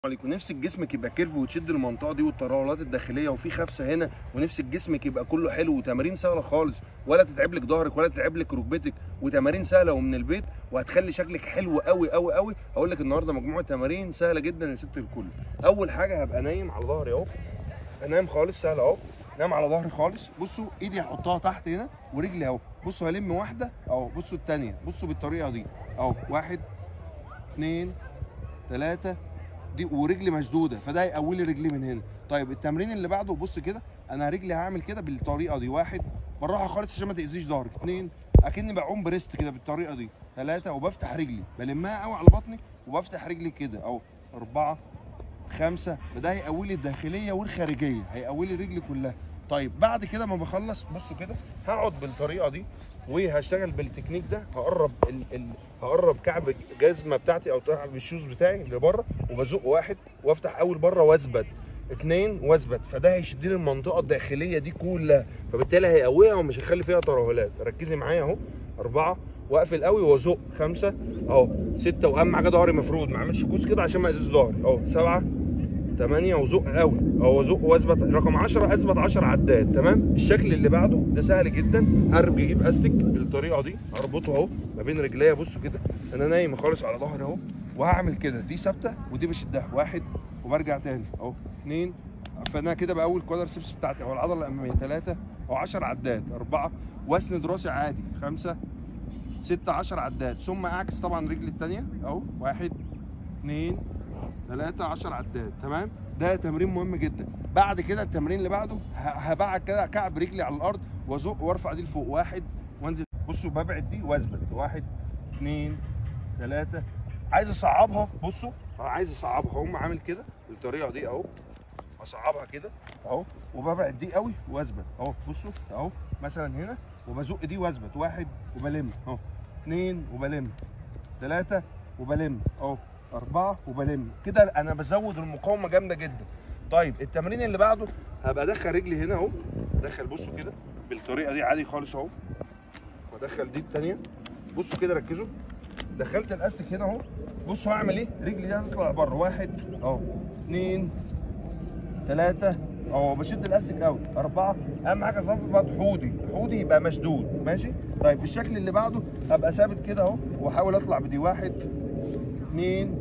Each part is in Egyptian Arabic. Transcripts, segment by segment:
عليكم نفسك جسمك يبقى كيرف وتشد المنطقه دي والترهلات الداخليه وفي خفسه هنا ونفسك جسمك يبقى كله حلو وتمارين سهله خالص ولا تتعب لك ظهرك ولا تتعب لك ركبتك وتمارين سهله ومن البيت وهتخلي شكلك حلو قوي قوي قوي هقول لك النهارده مجموعه تمارين سهله جدا يا ست الكل اول حاجه هبقى نايم على ظهري اهو انام خالص سهله اهو نام على ظهري خالص بصوا ايدي هحطها تحت هنا ورجلي اهو بصوا هلم واحده اهو بصوا الثانيه بصوا بالطريقه دي اهو واحد اثنين ثلاثه دي ورجلي مشدوده فده هيقوي لي رجلي من هنا طيب التمرين اللي بعده بص كده انا رجلي هعمل كده بالطريقه دي واحد بالراحه خالص عشان ما تاذيش ظهرك اثنين اكني بعوم بريست كده بالطريقه دي ثلاثه وبفتح رجلي بلمها قوي على بطني وبفتح رجلي كده اهو اربعه خمسه فده هيقوي لي الداخليه والخارجيه هيقوي لي رجلي كلها طيب بعد كده ما بخلص بصوا كده هقعد بالطريقه دي وهشتغل بالتكنيك ده هقرب ال... ال... هقرب كعب الجزمه بتاعتي او كعب الشوز بتاعي لبره وبزق واحد وافتح اول بره واثبت اتنين واثبت فده هيشد لي المنطقه الداخليه دي كلها فبالتالي هيقويها ومش هيخلي فيها ترهلات ركزي معايا اهو اربعه واقفل قوي وازق خمسه اهو سته واهم حاجه ظهري مفرود ما اعملش كوس كده عشان ما يأذيش ظهري اهو سبعه 8 وزق قوي اهو زق واثبت رقم 10 اثبت 10 عداد تمام الشكل اللي بعده ده سهل جدا هرجع اجيب استك بالطريقه دي اربطه اهو ما بين رجليا بصوا كده انا نايم خالص على ظهري اهو وهعمل كده دي ثابته ودي بشدها واحد وبرجع تاني اهو اثنين فانا كده باول كوادرسبس بتاعتي او العضله الاماميه ثلاثه او 10 عداد اربعه واسند راسي عادي خمسه ستة 10 عداد ثم اعكس طبعا رجلي الثانيه اهو واحد اثنين ثلاثة 10 عداد تمام ده تمرين مهم جدا بعد كده التمرين اللي بعده هبعد كده كعب رجلي على الارض وازق وارفع دي لفوق واحد وانزل بصوا ببعد دي واثبت واحد اثنين ثلاثة عايز اصعبها بصوا عايز اصعبها اقوم عامل كده بالطريقة دي اهو اصعبها كده اهو وببعد دي قوي واثبت اهو بصوا اهو مثلا هنا وبزق دي واثبت واحد وبلم اهو اثنين وبلم ثلاثة وبلم اهو أربعة وبلم كده أنا بزود المقاومة جامدة جدا طيب التمرين اللي بعده هبقى أدخل رجلي هنا أهو أدخل بصوا كده بالطريقة دي عادي خالص أهو وأدخل دي التانية بصوا كده ركزوا دخلت الأستك هنا أهو بصوا هعمل إيه رجلي دي هتطلع بره واحد أهو اثنين ثلاثة اهو بشد الاستك قوي أربعة أهم حاجة أظبط حوضي حوضي يبقى مشدود ماشي طيب الشكل اللي بعده هبقى ثابت كده أهو وأحاول أطلع بدي واحد اثنين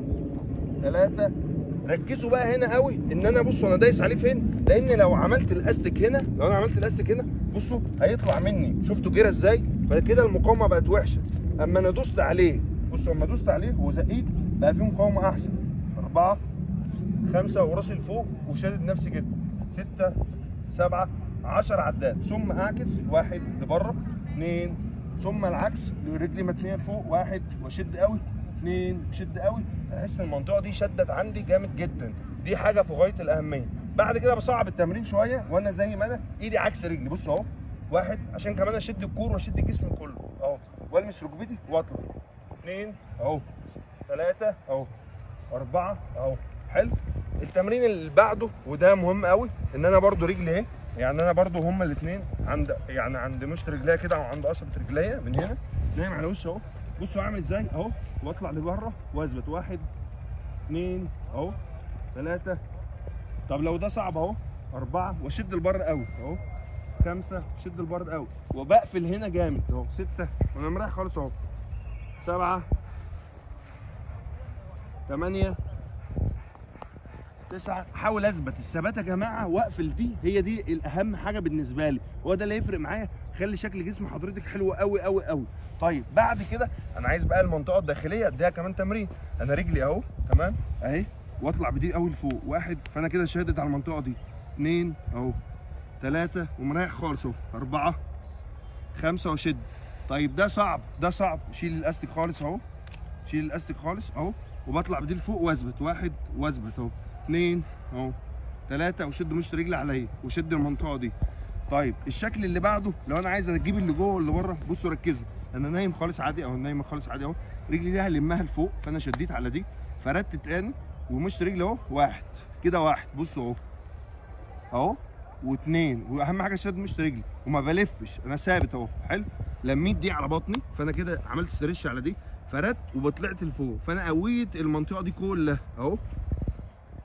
ثلاثة ركزوا بقى هنا قوي ان انا بصوا انا دايس عليه فين لان لو عملت الاستك هنا لو انا عملت الاستك هنا بصوا هيطلع مني شفتوا جرى ازاي فكده المقاومه بقت وحشه اما انا دوست عليه بصوا اما دوست عليه وزقيت بقى فيه مقاومه احسن اربعه خمسه وراسي لفوق وشادد نفسي جدا سته سبعه 10 عداد ثم اعكس واحد لبره اثنين ثم العكس رجلي متنيه لفوق واحد واشد قوي اثنين شد قوي احس المنطقه دي شدت عندي جامد جدا دي حاجه في غايه الاهميه بعد كده بصعب التمرين شويه وانا زي ما انا ايدي عكس رجلي بص اهو واحد عشان كمان اشد الكور واشد الجسم كله اهو والمس ركبتي واطلع اثنين اهو ثلاثه اهو اربعه اهو حلو التمرين اللي بعده وده مهم قوي ان انا برده رجلي اهي يعني انا برده هما الاثنين عند يعني عند مشط رجليا كده او عند قصبه رجليا من هنا نايم على وشي اهو بصوا عامل ازاي اهو واطلع لبره واثبت واحد اثنين اهو ثلاثة طب لو ده صعب اهو أربعة واشد لبره قوي اهو خمسة شد لبره قوي وبقفل هنا جامد اهو ستة وانا مريح خالص اهو سبعة ثمانية تسعة حاول اثبت الثبات يا جماعه واقفل دي هي دي الاهم حاجه بالنسبه لي هو ده اللي هيفرق معايا خلي شكل جسم حضرتك حلو قوي قوي قوي طيب بعد كده انا عايز بقى المنطقه الداخليه اديها كمان تمرين انا رجلي اهو تمام اهي واطلع بدي قوي لفوق واحد فانا كده شادد على المنطقه دي اثنين اهو ثلاثه ومريح خالص اهو اربعه خمسه وشد طيب ده صعب ده صعب شيل الاستك خالص اهو شيل الاستك خالص اهو وبطلع بدي لفوق واثبت واحد واثبت اهو اثنين اهو ثلاثة وشد مشط رجلي عليا وشد المنطقة دي. طيب الشكل اللي بعده لو انا عايز اجيب اللي جوه واللي بره بصوا ركزوا انا نايم خالص عادي اهو نايم خالص عادي اهو رجلي دي هلمها لفوق فانا شديت على دي فردت تاني ومشط رجلي اهو واحد كده واحد بصوا اهو اهو واثنين واهم حاجه شد مشط رجلي وما بلفش انا ثابت اهو حلو لميت دي على بطني فانا كده عملت ستريتش على دي فردت وبطلعت لفوق فانا قويت المنطقه دي كلها اهو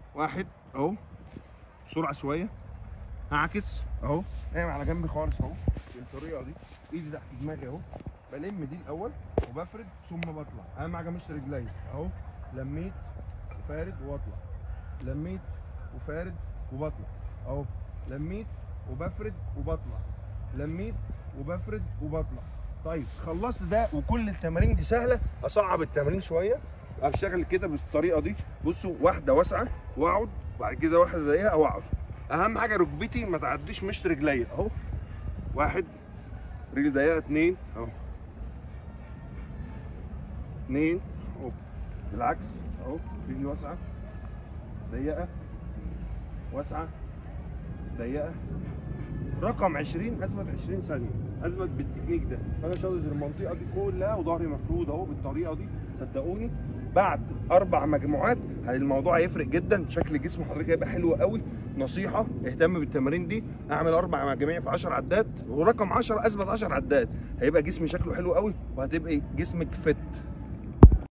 واحد اهو بسرعه شويه هعكس اهو نايم على جنبي خالص اهو بالطريقه دي ايدي تحت دماغي اهو بلم دي الاول وبفرد ثم بطلع اهم حاجه مش رجلي اهو لميت وفارد واطلع لميت وفارد وبطلع اهو لميت وبفرد وبطلع لميت وبفرد وبطلع طيب خلصت ده وكل التمارين دي سهله اصعب التمارين شويه اشتغل كده بالطريقه دي بصوا واحده واسعه واقعد بعد كده واحده ضيقه واقعد اهم حاجه ركبتي ما تعديش مشط رجليا اهو واحد رجل ضيقه اتنين اهو اتنين اهو بالعكس اهو رجلي واسعه ضيقه واسعه ضيقه رقم 20 اثبت 20 ثانيه اثبت بالتكنيك ده فانا شادد المنطقه دي كلها وظهري مفرود اهو بالطريقه دي صدقوني بعد اربع مجموعات الموضوع هيفرق جدا شكل جسم حضرتك هيبقى حلو قوي نصيحه اهتم بالتمارين دي اعمل اربع مجاميع في 10 عدات ورقم 10 اثبت 10 عدات هيبقى جسمي شكله حلو قوي وهتبقى جسمك فت